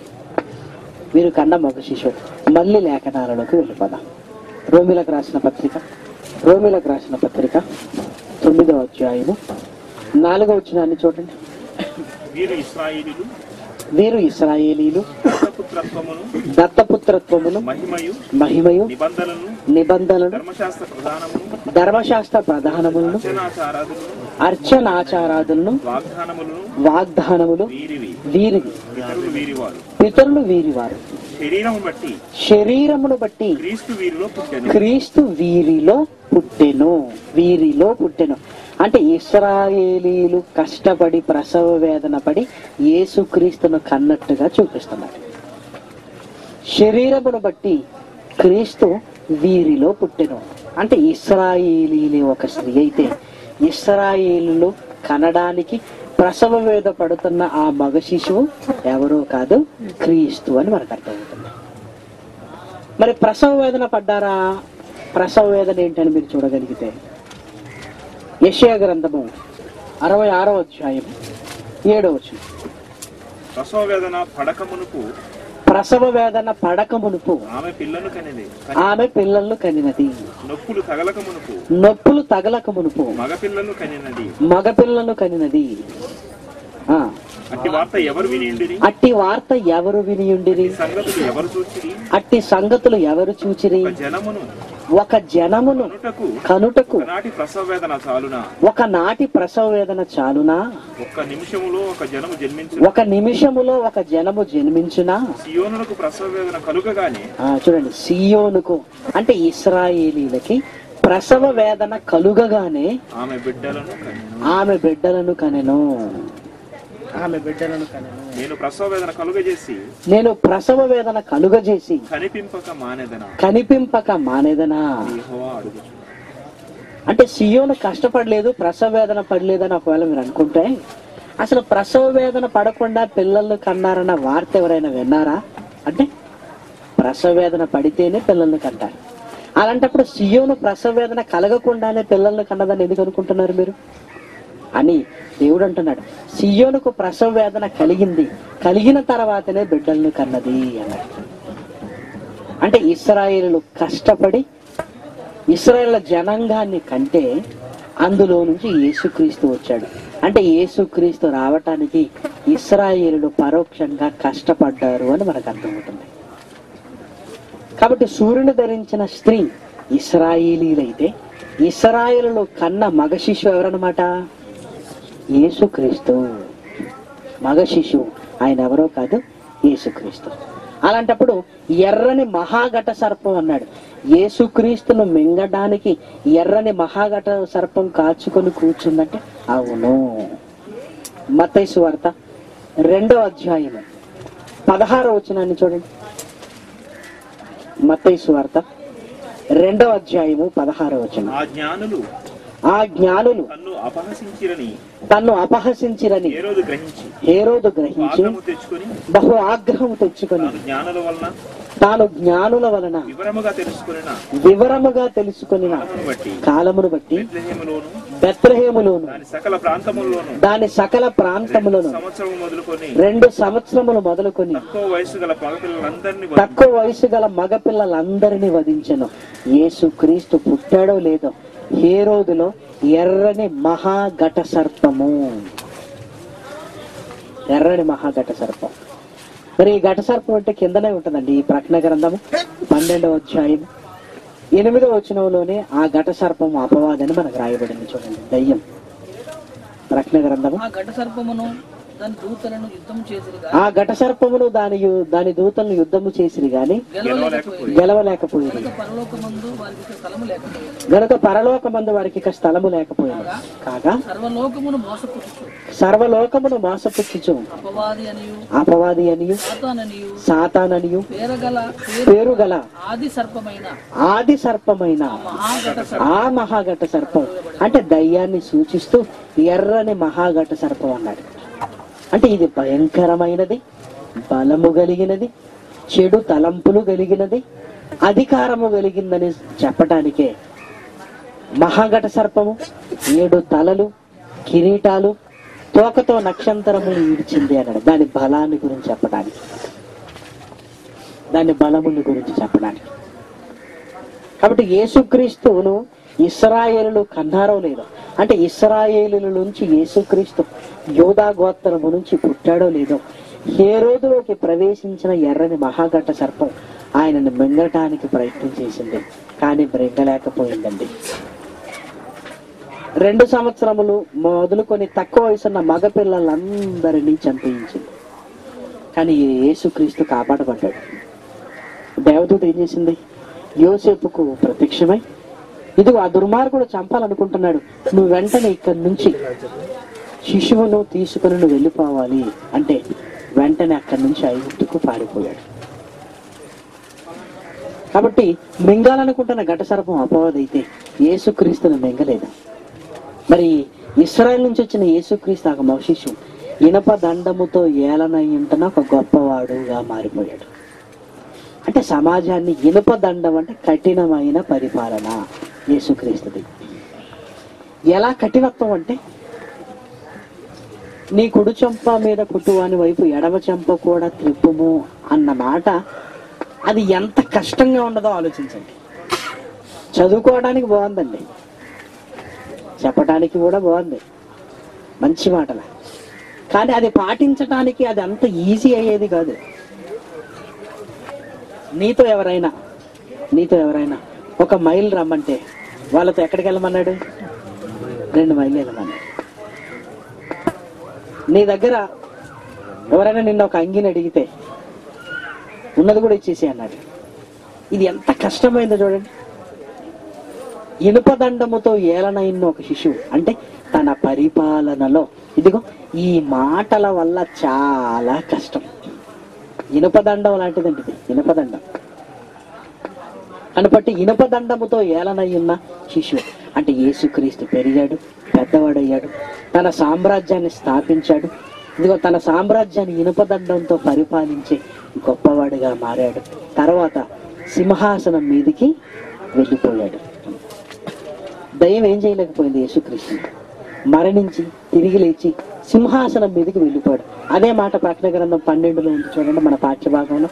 వీరు కన్న మగ శిశువు మళ్ళీ లేఖనాలలోకి వెళ్ళిపోదాం రోమిలకు రాసిన పత్రిక రోమిలకు రాసిన పత్రిక తొమ్మిదవ అధ్యాయము నాలుగవ వచ్చినాన్ని చూడండి వీరు ఇస్రాయేలీలు వీరు ఇస్రాయేలీలు పుత్రత్వమును దత్తపుత్రత్వమును మహిమయు మహిమయు నిబంధనలను నిబంధనలు ధర్మశాస్త్ర ప్రధానమును ధర్మశాస్త్ర ప్రధానములను అర్చనాచారాదులను అర్చనాచారాదులను వాగ్దానములను వాగ్దానములు వీరివి వీరివి ఇతరులు వీరివారు పితరులు వీరివారు శరీరము బట్టి శరీరమును బట్టి క్రీస్తు వీరిలో పుట్టెను క్రీస్తు వీరిలో పుట్టెను వీరిలో పుట్టెను అంటే ఇస్రాయేలీలు కష్టపడి ప్రసవ వేదన పడి యేసుక్రీస్తును కన్నట్టుగా చూపిస్తున్నాడు శరీరమును బట్టి క్రీస్తు వీరిలో పుట్టెను అంటే ఇస్రాయేలీలే ఒక స్త్రీ అయితే ఇస్రాయేలీలు కనడానికి ప్రసవ వేద పడుతున్న ఆ మగ శిశువు ఎవరో కాదు క్రీస్తు అని మనకు అర్థమవుతుంది మరి ప్రసవ వేదన పడ్డారా ప్రసవ వేదన ఏంటని మీరు చూడగలిగితే యెషయా గ్రంథము అరవై ఆరో అధ్యాయం ఏడో వచ్చిన ప్రసవ వేదన పడకమునుకు ప్రసవ వేదన పడక మునుపు ఆమె పిల్లను కనిది ఆమె పిల్లలను కనినది నొప్పులు తగలక మునుపు నొప్పులు తగలక మునుపు మగ పిల్లను కనినది మగ పిల్లలను కనినది ఆ అట్టి వార్త ఎవరు వినిండిరి అట్టి వార్త ఎవరు వినియుండిరి సంగతులు ఎవరు చూచిరి అట్టి సంగతులు ఎవరు చూచిరి ఒక జనమును ఒక జనమును కనుటకు కనుటకు ఒకనాటి ప్రసవ వేదన చాలున ఒక నాటి ప్రసవ వేదన చాలునా ఒక్క నిమిషములో ఒక జనము జన్మించు ఒక నిమిషములో ఒక జనము జన్మించునా సియోనులకు ప్రసవ వేదన కలుగగానే ఆ, చూడండి సియోనుకు అంటే ఇస్రాయేలీలకి ప్రసవ వేదన కలుగగానే ఆమె బిడ్డలను కనెను ఆమె బిడ్డలను కనెను ఆమె బిడ్డలను కనెను నేను ప్రసవ వేదన కలుగజేసి నేను ప్రసవ వేదన కలుగజేసి కనిపింపక మానేదన కనిపింపక మానేదనా యెహోవా అడుగుచు అంటే సియోను కష్టపడలేదు ప్రసవ వేదన పడలేదని ఒకవేళ మీరు అనుకుంటే అసలు ప్రసవ వేదన పడకుండా పిల్లల్ని కన్నారన్న వార్త ఎవరైనా విన్నారా అంటే ప్రసవ వేదన పడితేనే పిల్లల్ని కంటారు అలాంటప్పుడు సియోను ప్రసవ వేదన కలగకుండానే పిల్లల్ని కన్నదని ఎందుకు అనుకుంటున్నారు మీరు అని దేవుడు అంటున్నాడు సియోనుకు ప్రసవ వేదన కలిగింది కలిగిన తర్వాతనే బిడ్డల్ని కన్నది అన్నాడు అంటే ఇస్రాయేలు కష్టపడి ఇస్రాయేల్ జనాంగాన్ని కంటే అందులో నుంచి యేసుక్రీస్తు వచ్చాడు అంటే యేసుక్రీస్తు రావటానికి ఇస్రాయేలులు పరోక్షంగా కష్టపడ్డారు అని మనకు అర్థమవుతుంది కాబట్టి సూర్యుని ధరించిన స్త్రీ ఇస్రాయేలీలైతే ఇస్రాయేలులో కన్న మగ శిశువు ఎవరన్నమాట యేసుక్రీస్తు మగ శిశువు ఆయన ఎవరో కాదు యేసుక్రీస్తు అలాంటప్పుడు ఎర్రని మహాఘట సర్పం అన్నాడు యేసుక్రీస్తును మింగడానికి ఎర్రని మహాఘట సర్పం కాచుకొని కూర్చుందంటే అవును మతైసు వార్త రెండో అధ్యాయం పదహారో వచనాన్ని చూడండి మత్తయి వార్త రెండో అధ్యాయము పదహారో వచనం ఆ జ్ఞానులు ఆ జ్ఞానులు తన్ను అపహసించిరని తన్ను అపహసించిరని ఏ రోజు గ్రహించి హేరోదు గ్రహించి ఆగ్రహము తెచ్చుకొని బహు ఆగ్రహం తెచ్చుకొని తాను జ్ఞానుల వలన తాను జ్ఞానుల వలన వివరముగా తెలుసుకున్న వివరముగా తెలుసుకొని కాలమును బట్టి కాలమును బట్టి బెత్లెహేములోను బెత్రహేములోను దాని సకల ప్రాంతముల్లోను దాని సకల ప్రాంతములను సంవత్సరం మొదలుకొని రెండు సంవత్సరములు మొదలుకొని తక్కువ వయసు గల పగపిల్లలందరినీ తక్కువ వయసు గల మగపిల్లలందరినీ వధించను యేసు క్రీస్తు పుట్టాడో లేదో ఏ రోజులో ఎర్రని మహాఘట సర్పము ఎర్రని మహాఘట సర్పం మరి ఈ ఘట సర్పం అంటే కిందనే ఉంటుందండి ఈ ప్రకటన గ్రంథము పన్నెండవ అధ్యాయం ఎనిమిదవ వచనంలోనే ఆ ఘట సర్పం అపవాదని మనకు రాయబడింది చూడండి దయ్యం ప్రకటన గ్రంథము ఆ ఘట సర్పమును దాని దూతలను యుద్ధం చేసిరిగా ఆ ఘట సర్పమును దాని యు- దాని దూతలను యుద్ధము చేసిరి గాని గెలవలేకపోయింది గెలవలేకపోయింది కనుక పరలోకమందు వారికి స్థలము లేకపోయింది గనుక పరలోకమందు వారికి ఇక స్థలము లేకపోయింది కాగా సర్వలోకమును మోసపుచ్చు సర్వలోకమును మోసపుచ్చుచు అపవాది అనియు అపవాది అనియు సాతాననియు సాతాననియు పేరగల పేరు పేరు గల ఆది సర్పమైన ఆది సర్పమైన మహాఘట ఆ మహాఘట సర్పం అంటే దయ్యాన్ని సూచిస్తూ ఎర్రని మహాఘట సర్పం అన్నాడు అంటే ఇది భయంకరమైనది బలము కలిగినది చెడు తలంపులు కలిగినది అధికారము కలిగిందని చెప్పటానికే మహాఘట సర్పము ఏడు తలలు కిరీటాలు తోకతో నక్షంతరములు ఈడ్చింది అన్నాడు దాని బలాన్ని గురించి చెప్పడానికి దాని బలముని గురించి చెప్పడానికి కాబట్టి యేసుక్రీస్తువును ఇస్రాయేలులు కన్నారో లేదో అంటే ఇస్రాయేలుల నుంచి యేసుక్రీస్తు యోధా గోత్రము నుంచి పుట్టాడో లేదో ఏ రోజులోకి ప్రవేశించిన ఎర్రని మహాఘట సర్పం ఆయనను మింగటానికి ప్రయత్నం చేసింది కానీ మృంగలేకపోయిందండి రెండు సంవత్సరములు మొదలుకొని తక్కువ వయసున్న మగపిల్లలందరినీ చంపేయించింది కానీ యేసుక్రీస్తు కాపాడబడ్డాడు దేవదూత ఏం చేసింది యోసేపుకు ప్రత్యక్షమై ఇదిగో ఆ దుర్మార్గుడు చంపాలనుకుంటున్నాడు నువ్వు వెంటనే ఇక్కడి నుంచి శిశువును తీసుకుని నువ్వు వెళ్ళిపోవాలి అంటే వెంటనే అక్కడి నుంచి ఐగుప్తుకు పారిపోయాడు కాబట్టి మింగాలనుకుంటున్న ఘట సర్పం అపవాదైతే యేసుక్రీస్తును మింగలేదు మరి ఇస్రాయల్ నుంచి వచ్చిన యేసుక్రీస్తు ఒక మౌశిషు ఇనప దండముతో ఏలనయ్యుంటున్న ఒక గొప్పవాడుగా మారిపోయాడు అంటే సమాజాన్ని ఇనుప దండం అంటే కఠినమైన పరిపాలన యేసుక్రీస్తుది ఎలా కఠినత్వం అంటే నీ కుడి చెంప మీద కుట్టువాని వైపు ఎడమ చెంప కూడా త్రిప్పుము అన్న మాట అది ఎంత కష్టంగా ఉండదో ఆలోచించండి చదువుకోవడానికి బాగుందండి చెప్పడానికి కూడా బాగుంది మంచి మాటలే కానీ అది పాటించడానికి అది అంత ఈజీ అయ్యేది కాదు నీతో ఎవరైనా నీతో ఎవరైనా ఒక మైల్ రమ్మంటే వాళ్ళతో ఎక్కడికి వెళ్ళమన్నాడు రెండు మైళ్ళు వెళ్ళమన్నాడు నీ దగ్గర ఎవరైనా నిన్న ఒక అంగిని అడిగితే ఉన్నది కూడా ఇచ్చేసి అన్నాడు ఇది ఎంత కష్టమైందో చూడండి ఇనుప దండముతో ఏలనైన ఒక శిశువు అంటే తన పరిపాలనలో ఇదిగో ఈ మాటల వల్ల చాలా కష్టం ఇనుపదండం లాంటిదండి ఇది ఇనుపదండం అని బట్టి ఇనుప దండముతో ఏలనయ్యున్న శిశువు అంటే యేసుక్రీస్తు పెరిగాడు పెద్దవాడయ్యాడు తన సామ్రాజ్యాన్ని స్థాపించాడు ఇదిగో తన సామ్రాజ్యాన్ని ఇనుప దండంతో పరిపాలించే గొప్పవాడిగా మారాడు తర్వాత సింహాసనం మీదికి వెళ్ళిపోయాడు దయ్యం ఏం చేయలేకపోయింది యేసుక్రీస్తు మరణించి తిరిగి లేచి సింహాసనం మీదకి వెళ్ళిపోయాడు అదే మాట ప్రకటన గ్రంథం పన్నెండులో ఉంది చూడండి మన పాఠ్యభాగంలో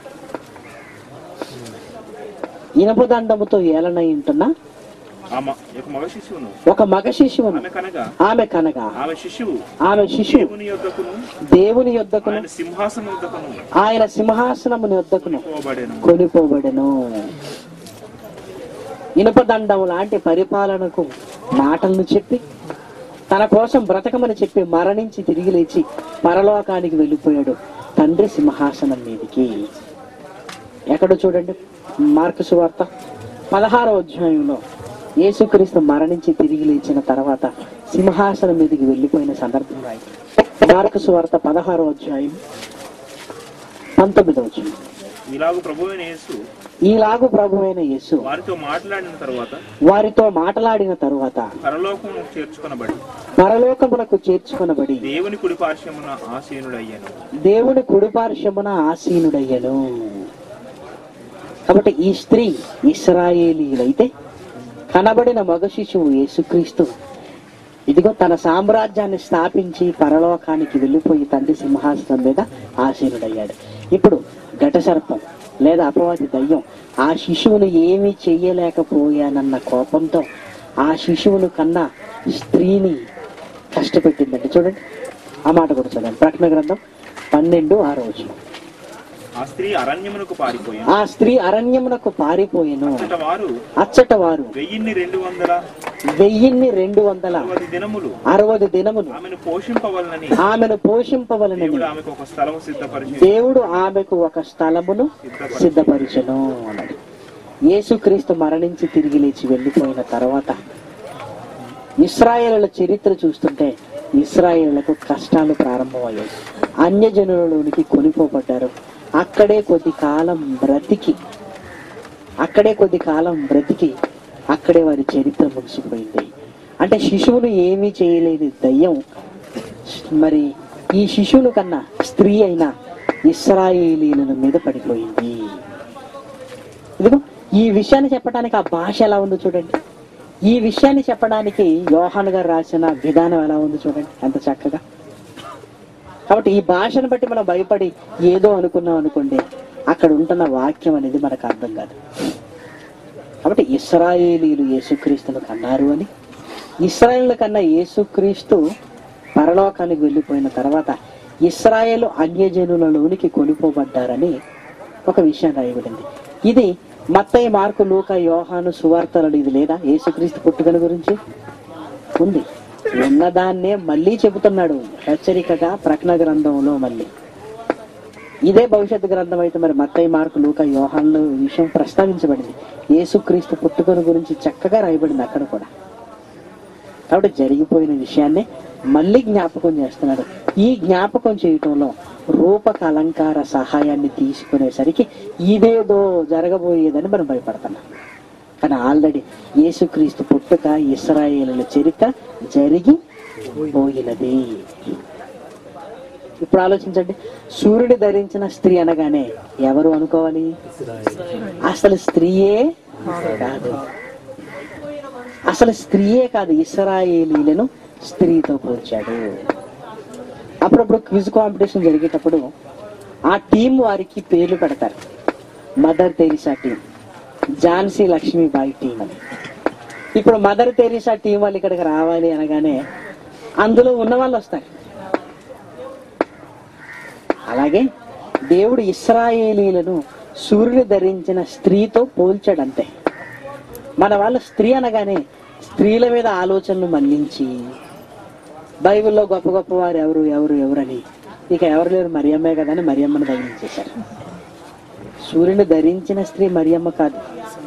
ఇనప దండముతో ఏలనై ఉంటున్న ఆ మ- యొక్క మగ శిశువును ఒక మగ శిశువును ఆమె కనగా ఆమె కనగా ఆమె శిశువు ఆమె శిశువు దేవుని యొద్దకును దేవుని యొద్దకును ఆయన సింహాసనం యొద్దకును ఆయన సింహాసనముని యొద్దకును పోబడెను కొనిపోబడెను ఇనుప దండం లాంటి పరిపాలనకు మాటలను చెప్పి తన కోసం బ్రతకమని చెప్పి మరణించి తిరిగి లేచి పరలోకానికి వెళ్ళిపోయాడు తండ్రి సింహాసనం మీదికి ఎక్కడ చూడండి మార్కు సువార్త పదహారో అధ్యాయంలో యేసుక్రీస్తు మరణించి తిరిగి లేచిన తర్వాత సింహాసనం మీదకి వెళ్ళిపోయిన సందర్భం రాయి మార్కు సువార్త పదహారో అధ్యాయం పంతొమ్మిదో వచ్చింది ఇలాగ ప్రభు అయిన యేసు ఈలాగు ప్రభువైన యేసు వారితో మాట్లాడిన తర్వాత వారితో మాట్లాడిన తరువాత పరలోకం చేర్చుకొనబడి పరలోకమునకు చేర్చుకొనబడి దేవుని కుడి పార్శ్వమున ఆసీనుడయ్యాను దేవుని కుడిపార్శ్వమున ఆసీనుడయ్యను కాబట్టి ఈ స్త్రీ ఇస్రాయేలీలైతే కనబడిన మగ శిశువు యేసుక్రీస్తు ఇదిగో తన సామ్రాజ్యాన్ని స్థాపించి పరలోకానికి వెళ్ళిపోయి తండ్రి సింహాసనం మీద ఆసీనుడయ్యాడు ఇప్పుడు ఘట సర్పం లేదా అపవాది దయ్యం ఆ శిశువును ఏమీ చెయ్యలేకపోయానన్న కోపంతో ఆ శిశువును కన్నా స్త్రీని కష్టపెట్టిందండి చూడండి ఆ మాట కూడా చూడండి ప్రకటన గ్రంథం పన్నెండు ఆరో వచనం ఆ స్త్రీ అరణ్యమునకు పారిపోయాను ఆ స్త్రీ అరణ్యమునకు పారిపోయెను అంతట వారు అచ్చట వారు వెయ్యిన్ని రెండు వందల వెయ్యిన్ని రెండు వందల అరవై దినములు అరవది దినములు ఆమెను పోషింపవలనని ఆమెను పోషింపవలనని దేవుడు ఆమెకు ఒక స్థలం సిద్ధపరిచి దేవుడు ఆమెకు ఒక స్థలమును సిద్ధపరిచెను అన్నాడు యేసుక్రీస్తు మరణించి తిరిగి లేచి వెళ్ళిపోయిన తర్వాత ఇస్రాయేలుల చరిత్ర చూస్తుంటే ఇస్రాయేళ్లకు కష్టాలు ప్రారంభమయ్యాయి అన్యజనులలోనికి కొనిపోబడ్డారు అక్కడే కొద్ది కాలం బ్రతికి అక్కడే కొద్ది కాలం బ్రతికి అక్కడే వారి చరిత్ర ముగిసిపోయింది అంటే శిశువును ఏమీ చేయలేని దయ్యం మరి ఈ శిశువుల కన్నా స్త్రీ అయిన ఇస్రాయేలీల మీద పడిపోయింది ఇదిగో ఈ విషయాన్ని చెప్పడానికి ఆ భాష ఎలా ఉందో చూడండి ఈ విషయాన్ని చెప్పడానికి యోహాన్ గారు రాసిన విధానం ఎలా ఉందో చూడండి ఎంత చక్కగా కాబట్టి ఈ భాషను బట్టి మనం భయపడి ఏదో అనుకున్నాం అనుకోండి అక్కడ ఉంటున్న వాక్యం అనేది మనకు అర్థం కాదు కాబట్టి ఇస్రాయేలీలు యేసుక్రీస్తును కన్నారు అని ఇస్రాయేల్ కన్నా యేసుక్రీస్తు పరలోకానికి వెళ్ళిపోయిన తర్వాత ఇస్రాయేలు అన్యజనులలోనికి కొనిపోబడ్డారని ఒక విషయం రాయబడింది ఇది మత్తయి మార్కు లూక యోహాను సువార్తలలో ఇది లేదా యేసుక్రీస్తు పుట్టుకల గురించి ఉంది ఉన్నదాన్నే మళ్ళీ చెబుతున్నాడు హెచ్చరికగా ప్రకటన గ్రంథంలో మళ్ళీ ఇదే భవిష్యత్తు గ్రంథం అయితే మరి మత్తయి మార్కు లూక యోహాన్లు ఈ విషయం ప్రస్తావించబడింది యేసుక్రీస్తు పుట్టుకను గురించి చక్కగా రాయబడింది అక్కడ కూడా కాబట్టి జరిగిపోయిన విషయాన్ని మళ్ళీ జ్ఞాపకం చేస్తున్నాడు ఈ జ్ఞాపకం చేయటంలో రూపక అలంకార సహాయాన్ని తీసుకునేసరికి ఇదేదో జరగబోయేదని మనం భయపడుతున్నాం కానీ ఆల్రెడీ యేసుక్రీస్తు పుట్టుక ఇస్రాయేలుల చరిత్ర జరిగి పోయినది ఇప్పుడు ఆలోచించండి సూర్యుడు ధరించిన స్త్రీ అనగానే ఎవరు అనుకోవాలి అసలు స్త్రీయే కాదు అసలు స్త్రీయే కాదు ఇస్రాయేలీలను స్త్రీతో పోల్చాడు అప్పుడప్పుడు క్విజ్ కాంపిటీషన్ జరిగేటప్పుడు ఆ టీం వారికి పేర్లు పెడతారు Mother Teresa team Jhansi Lakshmibai team అని ఇప్పుడు మదర్ తెరిసా టీం వాళ్ళు ఇక్కడికి రావాలి అనగానే అందులో ఉన్న వాళ్ళు వస్తారు అలాగే దేవుడు ఇస్రాయేలీలను సూర్యుడు ధరించిన స్త్రీతో పోల్చాడు అంతే మన వాళ్ళు స్త్రీ అనగానే స్త్రీల మీద ఆలోచనలు మళ్లించి బైబిల్లో గొప్ప గొప్ప వారు ఎవరు ఎవరు ఎవరని ఇక ఎవరు లేరు మరియమ్మే కదా అని మరియమ్మను తగిలించేశారు సూర్యుని ధరించిన స్త్రీ మరియమ్మ కాదు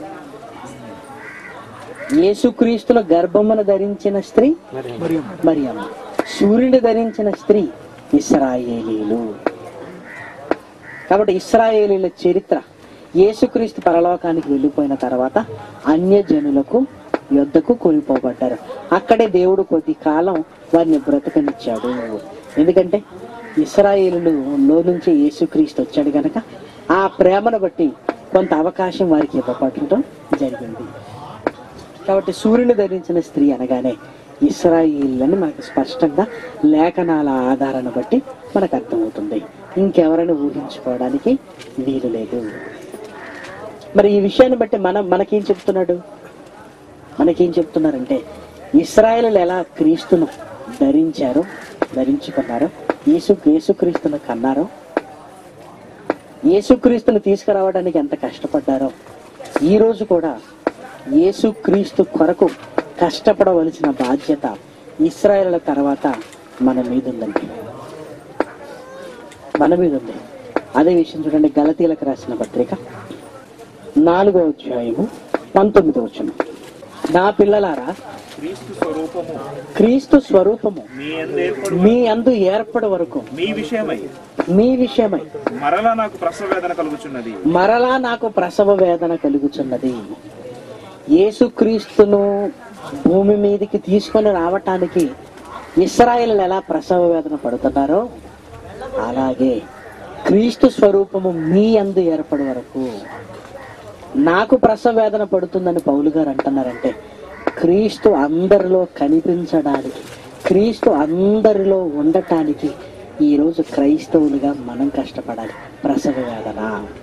యేసుక్రీస్తుల గర్భమును ధరించిన స్త్రీ మరియమ్మ సూర్యుని ధరించిన స్త్రీ ఇస్రాయేలీలు కాబట్టి ఇస్రాయేలీల చరిత్ర యేసుక్రీస్తు పరలోకానికి వెళ్ళిపోయిన తర్వాత అన్యజనులకు యొద్దకు కొనిపోబడ్డారు అక్కడే దేవుడు కొద్ది కాలం వారిని బ్రతకనిచ్చాడు ఎందుకంటే ఇస్రాయేలులో నుంచి యేసుక్రీస్తు వచ్చాడు గనక ఆ ప్రేమను బట్టి కొంత అవకాశం వారికి ఇవ్వబడటం జరిగింది కాబట్టి సూర్యుని ధరించిన స్త్రీ అనగానే ఇస్రాయిల్ అని మనకు స్పష్టంగా లేఖనాల ఆధారాన్ని బట్టి మనకు అర్థమవుతుంది ఇంకెవరైనా ఊహించుకోవడానికి వీలు లేదు మరి ఈ విషయాన్ని బట్టి మనం మనకేం చెప్తున్నాడు మనకేం చెప్తున్నారంటే ఇస్రాయేల్ ఎలా క్రీస్తును ధరించారో ధరించుకున్నారో యేసు యేసుక్రీస్తును కన్నారో యేసుక్రీస్తును తీసుకురావడానికి ఎంత కష్టపడ్డారో ఈ రోజు కూడా యేసుక్రీస్తు కొరకు కష్టపడవలసిన బాధ్యత ఇస్రాయేల్ తర్వాత మన మీద ఉందండి మన మీద ఉంది అదే విషయం చూడండి గలతీలకు రాసిన పత్రిక నాలుగో అధ్యాయము పంతొమ్మిదో వచ్చిన నా పిల్లలారా క్రీస్తు స్వరూపము క్రీస్తు స్వరూపము మీ అందేర్పడు మీ అందు ఏర్పడ వరకు మీ విషయమై మీ విషయమై మరలా నాకు ప్రసవేదన కలుగుచున్నది మరలా నాకు ప్రసవ వేదన కలుగుచున్నది యేసుక్రీస్తును భూమి మీదకి తీసుకొని రావటానికి ఇస్రాయేల్ ఎలా ప్రసవ వేదన పడుతున్నారో అలాగే క్రీస్తు స్వరూపము మీ అందు ఏర్పడి వరకు నాకు ప్రసవ వేదన పడుతుందని పౌలు గారు అంటున్నారంటే క్రీస్తు అందరిలో కనిపించడానికి క్రీస్తు అందరిలో ఉండటానికి ఈరోజు క్రైస్తవులుగా మనం కష్టపడాలి ప్రసవ వేదన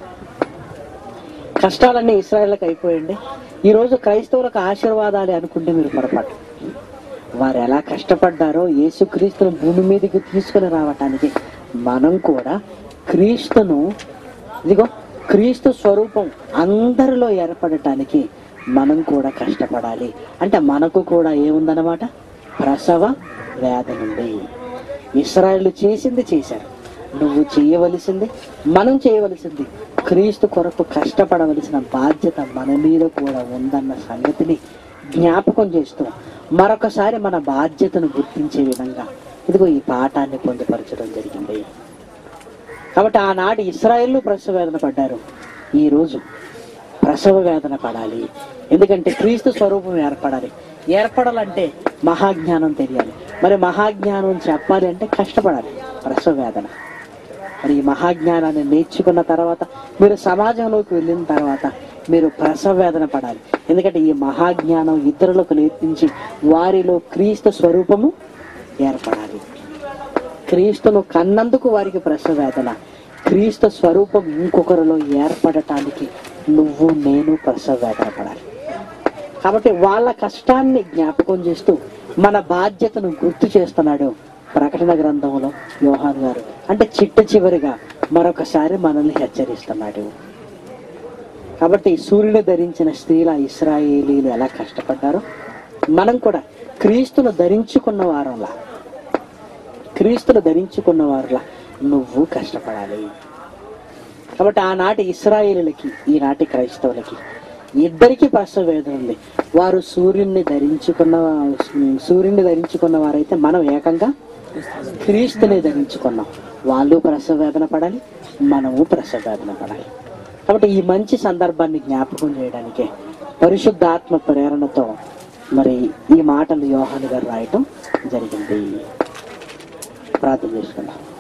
కష్టాలన్నీ ఇస్రాయేల్కి అయిపోయండి ఈరోజు క్రైస్తవులకు ఆశీర్వాదాలు అనుకుంటే మీరు పొరపాటు వారు ఎలా కష్టపడ్డారో యేసుక్రీస్తును భూమి మీదకి తీసుకుని రావటానికి మనం కూడా క్రీస్తును ఇదిగో క్రీస్తు స్వరూపం అందరిలో ఏర్పడటానికి మనం కూడా కష్టపడాలి అంటే మనకు కూడా ఏముందన్నమాట ప్రసవ వేదన ఉంది ఇస్రాయేల్ చేసింది చేశారు నువ్వు చేయవలసింది మనం చేయవలసింది క్రీస్తు కొరకు కష్టపడవలసిన బాధ్యత మన మీద కూడా ఉందన్న సంగతిని జ్ఞాపకం చేస్తూ మరొకసారి మన బాధ్యతను గుర్తించే విధంగా ఇదిగో ఈ పాఠాన్ని పొందుపరచడం జరిగింది కాబట్టి ఆనాడు ఇస్రాయేల్ ప్రసవ వేదన పడ్డారు ఈ రోజు ప్రసవ వేదన పడాలి ఎందుకంటే క్రీస్తు స్వరూపం ఏర్పడాలి ఏర్పడాలంటే మహాజ్ఞానం తెలియాలి మరి మహాజ్ఞానం చెప్పాలి అంటే కష్టపడాలి ప్రసవ వేదన మరి ఈ మహాజ్ఞానాన్ని నేర్చుకున్న తర్వాత మీరు సమాజంలోకి వెళ్ళిన తర్వాత మీరు ప్రసవ వేదన పడాలి ఎందుకంటే ఈ మహాజ్ఞానం ఇతరులకు నేర్పించి వారిలో క్రీస్తు స్వరూపము ఏర్పడాలి క్రీస్తును కన్నందుకు వారికి ప్రసవ వేదన క్రీస్తు స్వరూపం ఇంకొకరిలో ఏర్పడటానికి నువ్వు నేను ప్రసవ వేదన పడాలి కాబట్టి వాళ్ళ కష్టాన్ని జ్ఞాపకం చేస్తూ మన బాధ్యతను గుర్తు చేస్తున్నాడు ప్రకటన గ్రంథంలో యోహాన్ గారు అంటే చిట్ట చివరిగా మరొకసారి మనల్ని హెచ్చరిస్తున్నాడు కాబట్టి సూర్యుని ధరించిన స్త్రీల ఇస్రాయేలీలు ఎలా కష్టపడ్డారో మనం కూడా క్రీస్తును ధరించుకున్న వారంలా క్రీస్తును ధరించుకున్న వారులా నువ్వు కష్టపడాలి కాబట్టి ఆనాటి ఇస్రాయేలులకి ఈనాటి క్రైస్తవులకి ఇద్దరికి ప్రసవ వేదన ఉంది వారు సూర్యుడిని ధరించుకున్న సూర్యుడిని ధరించుకున్న వారైతే మనం ఏకంగా క్రీస్తుని ధరించుకున్నాం వాళ్ళు ప్రసవ వేదన పడాలి మనము ప్రసవ వేదన పడాలి కాబట్టి ఈ మంచి సందర్భాన్ని జ్ఞాపకం చేయడానికే పరిశుద్ధాత్మ ప్రేరణతో మరి ఈ మాటలు యోహాను గారు రాయటం జరిగింది ప్రార్థన చేసుకుందాం